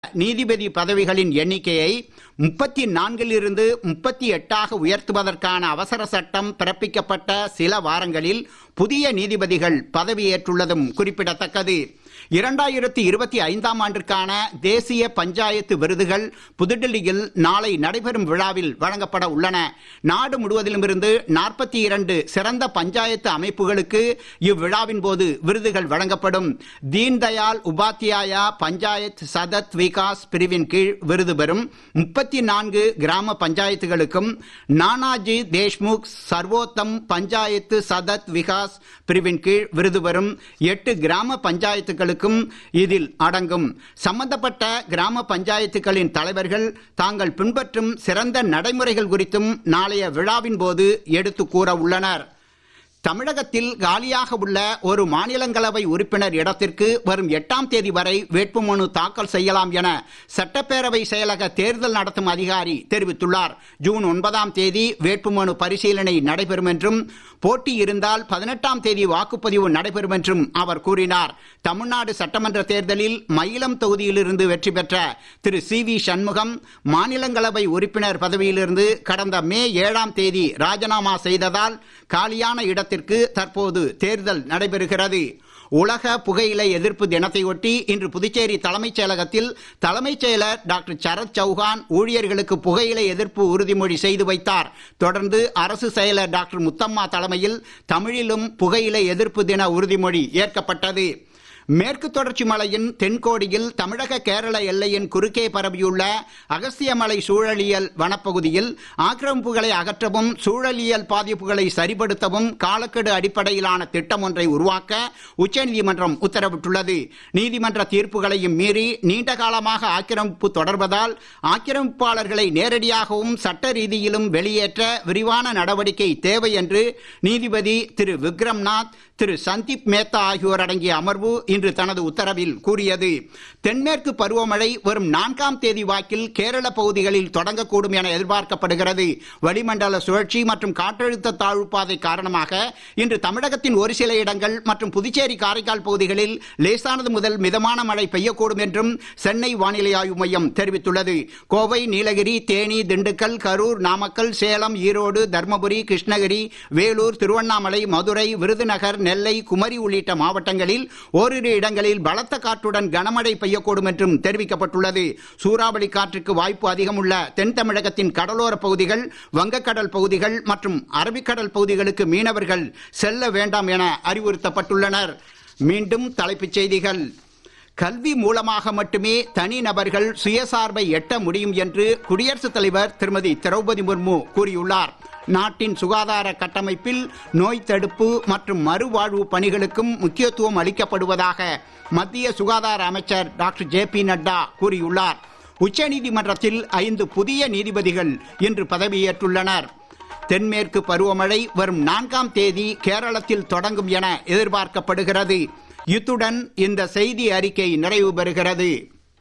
நீதிபதி பதவிகளின் எண்ணிக்கையை முப்பத்தி நான்கிலிருந்து முப்பத்தி எட்டாக உயர்த்துவதற்கான அவசர சட்டம் பிறப்பிக்கப்பட்ட சில வாரங்களில் புதிய நீதிபதிகள் பதவியேற்றுள்ளதும் குறிப்பிடத்தக்கது இரண்டாயிரத்தி இருபத்தி ஐந்தாம் ஆண்டிற்கான தேசிய பஞ்சாயத்து விருதுகள் புதுடில்லியில் நாளை நடைபெறும் விழாவில் வழங்கப்பட உள்ளன நாடு முழுவதிலுமிருந்து நாற்பத்தி இரண்டு சிறந்த பஞ்சாயத்து அமைப்புகளுக்கு இவ்விழாவின் போது விருதுகள் வழங்கப்படும் தீன்தயாள் உபாத்தியாயா பஞ்சாயத் சதத் விகாஸ் பிரிவின் கீழ் விருது பெறும் முப்பத்தி நான்கு கிராம பஞ்சாயத்துகளுக்கும் நானாஜி தேஷ்முக் சர்வோத்தம் பஞ்சாயத்து சதத் விகாஸ் பிரிவின் கீழ் விருது பெறும் எட்டு கிராம பஞ்சாயத்துகளுக்கும் இதில் அடங்கும் சம்பந்தப்பட்ட கிராம பஞ்சாயத்துகளின் தலைவர்கள் தாங்கள் பின்பற்றும் சிறந்த நடைமுறைகள் குறித்தும் நாளைய விழாவின் போது எடுத்து கூற உள்ளனர் தமிழகத்தில் காலியாக உள்ள ஒரு மாநிலங்களவை உறுப்பினர் இடத்திற்கு வரும் எட்டாம் தேதி வரை வேட்புமனு தாக்கல் செய்யலாம் என சட்டப்பேரவை செயலக தேர்தல் நடத்தும் அதிகாரி தெரிவித்துள்ளார் ஜூன் ஒன்பதாம் தேதி வேட்புமனு பரிசீலனை நடைபெறும் என்றும் போட்டி இருந்தால் பதினெட்டாம் தேதி வாக்குப்பதிவு நடைபெறும் என்றும் அவர் கூறினார் தமிழ்நாடு சட்டமன்ற தேர்தலில் மயிலம் தொகுதியிலிருந்து வெற்றி பெற்ற திரு சி வி சண்முகம் மாநிலங்களவை உறுப்பினர் பதவியிலிருந்து கடந்த மே ஏழாம் தேதி ராஜினாமா செய்ததால் காலியான இடத்திற்கு தற்போது தேர்தல் நடைபெறுகிறது உலக புகையிலை எதிர்ப்பு தினத்தையொட்டி இன்று புதுச்சேரி தலைமைச் செயலகத்தில் தலைமைச் செயலர் டாக்டர் சரத் சௌஹான் ஊழியர்களுக்கு புகையிலை எதிர்ப்பு உறுதிமொழி செய்து வைத்தார் தொடர்ந்து அரசு செயலர் டாக்டர் முத்தம்மா தலைமையில் தமிழிலும் புகையிலை எதிர்ப்பு தின உறுதிமொழி ஏற்கப்பட்டது மேற்கு தொடர்ச்சி மலையின் தென்கோடியில் தமிழக கேரள எல்லையின் குறுக்கே பரவியுள்ள அகஸ்தியமலை சூழலியல் வனப்பகுதியில் ஆக்கிரமிப்புகளை அகற்றவும் சூழலியல் பாதிப்புகளை சரிப்படுத்தவும் காலக்கெடு அடிப்படையிலான திட்டம் ஒன்றை உருவாக்க உச்சநீதிமன்றம் உத்தரவிட்டுள்ளது நீதிமன்ற தீர்ப்புகளையும் மீறி நீண்ட காலமாக ஆக்கிரமிப்பு தொடர்வதால் ஆக்கிரமிப்பாளர்களை நேரடியாகவும் சட்ட ரீதியிலும் வெளியேற்ற விரிவான நடவடிக்கை தேவை என்று நீதிபதி திரு விக்ரம்நாத் திரு சந்தீப் மேத்தா ஆகியோர் அடங்கிய அமர்வு இன்று தனது உத்தரவில் கூறியது தென்மேற்கு பருவமழை வரும் நான்காம் தேதி வாக்கில் கேரள பகுதிகளில் தொடங்கக்கூடும் என எதிர்பார்க்கப்படுகிறது வளிமண்டல சுழற்சி மற்றும் காற்றழுத்த தாழ்வு பாதை காரணமாக இன்று தமிழகத்தின் ஒரு சில இடங்கள் மற்றும் புதுச்சேரி காரைக்கால் பகுதிகளில் லேசானது முதல் மிதமான மழை பெய்யக்கூடும் என்றும் சென்னை வானிலை ஆய்வு மையம் தெரிவித்துள்ளது கோவை நீலகிரி தேனி திண்டுக்கல் கரூர் நாமக்கல் சேலம் ஈரோடு தர்மபுரி கிருஷ்ணகிரி வேலூர் திருவண்ணாமலை மதுரை விருதுநகர் நெல்லை குமரி உள்ளிட்ட மாவட்டங்களில் ஓரிரு இடங்களில் பலத்த காற்றுடன் கனமழை பெய்யக்கூடும் என்றும் தெரிவிக்கப்பட்டுள்ளது சூறாவளி காற்றுக்கு வாய்ப்பு அதிகம் உள்ள தென் தமிழகத்தின் கடலோர பகுதிகள் வங்கக்கடல் பகுதிகள் மற்றும் அரபிக்கடல் பகுதிகளுக்கு மீனவர்கள் செல்ல வேண்டாம் என அறிவுறுத்தப்பட்டுள்ளனர் மீண்டும் தலைப்புச் செய்திகள் கல்வி மூலமாக மட்டுமே தனிநபர்கள் சுயசார்பை எட்ட முடியும் என்று குடியரசுத் தலைவர் திருமதி திரௌபதி முர்மு கூறியுள்ளார் நாட்டின் சுகாதார கட்டமைப்பில் நோய் தடுப்பு மற்றும் மறுவாழ்வு பணிகளுக்கும் முக்கியத்துவம் அளிக்கப்படுவதாக மத்திய சுகாதார அமைச்சர் டாக்டர் ஜே பி நட்டா கூறியுள்ளார் உச்சநீதிமன்றத்தில் ஐந்து புதிய நீதிபதிகள் இன்று பதவியேற்றுள்ளனர் தென்மேற்கு பருவமழை வரும் நான்காம் தேதி கேரளத்தில் தொடங்கும் என எதிர்பார்க்கப்படுகிறது இத்துடன் இந்த செய்தி அறிக்கை நிறைவு பெறுகிறது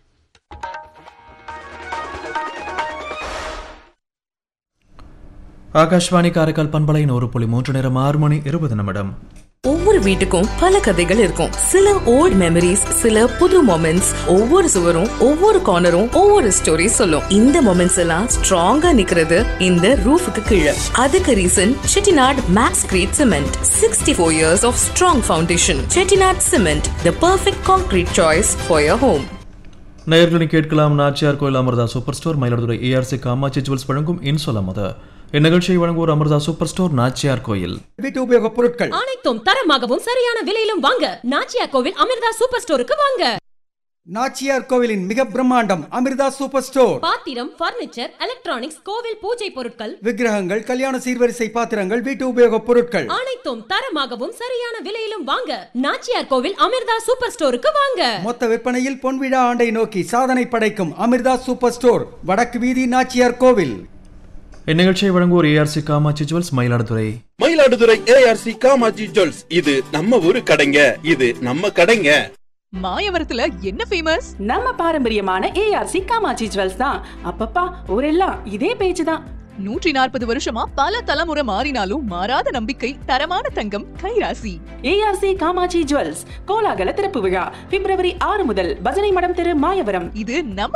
ஆகாஷ்வாணி காரைக்கால் பண்பலை நூறு புள்ளி மூன்று நேரம் ஆறு மணி இருபது நிமிடம் ஒவ்வொரு வீட்டுக்கும் பல கதைகள் இருக்கும் சில ஓல்ட் மெமரிஸ் சில புது மொமெண்ட்ஸ் ஒவ்வொரு சுவரும் ஒவ்வொரு கார்னரும் ஒவ்வொரு ஸ்டோரி சொல்லும் இந்த மொமெண்ட்ஸ் எல்லாம் ஸ்ட்ராங்கா நிக்கிறது இந்த ரூஃபுக்கு கீழே அதுக்கு reason Chettinad max crete cement sixty four years of strong foundation Chettinad cement the perfect concrete choice for your home நேயர்களை கேட்கலாம் Nachiyar Koil Amirtha super store Mayiladuthurai A R C Kamatchi jewels வழங்கும் இன்சொலமத இந்நிகழ்ச்சியை வழங்குவோர் அமிர்தா சூப்பர் ஸ்டோர் நாச்சியார் கோயில் வீட்டு உபயோகப் பொருட்கள் அனைத்தும் தரமாகவும் சரியான விலையிலும் வாங்க நாச்சியா கோவில் அமிர்தா சூப்பர் ஸ்டோருக்கு வாங்க நாச்சியார் கோவிலின் மிக பிரம்மாண்டம் அமிர்தா சூப்பர் ஸ்டோர் பாத்திரம் பர்னிச்சர் எலக்ட்ரானிக்ஸ் கோவில் பூஜை பொருட்கள் விக்கிரகங்கள் கல்யாண சீர்வரிசை பாத்திரங்கள் வீட்டு உபயோகப் பொருட்கள் அனைத்தும் தரமாகவும் சரியான விலையிலும் வாங்க நாச்சியார் கோவில் அமிர்தா சூப்பர் ஸ்டோருக்கு வாங்க மொத்த விற்பனையில் பொன்விழா ஆண்டை நோக்கி சாதனை படைக்கும் அமிர்தா சூப்பர் ஸ்டோர் வடக்கு வீதி நாச்சியார் கோவில் இந்நிகழ்ச்சியை வழங்குவோர் A R C Kamatchi jewels Mayiladuthurai Mayiladuthurai A R C Kamatchi jewels இது நம்ம ஊரு கடைங்க இது நம்ம கடைங்க மாயவரத்துல என்ன ஃபேமஸ் நம்ம பாரம்பரியமான ஏஆர்சி காமாட்சி ஜுவல்ஸ் தான் அப்பப்பா ஊரெல்லாம் இதே பேச்சு தான் நூற்றி நாற்பது வருஷமா பல தலைமுறை மாறினாலும் மாறாத நம்பிக்கை தரமான தங்கம் கைராசி ஏஆர்சி காமாட்சி ஜுவல்ஸ் கோலாகல திறப்பு விழா பிப்ரவரி ஆறு முதல் பஜனை மடம் தெரு மாயவரம் இது நம்ம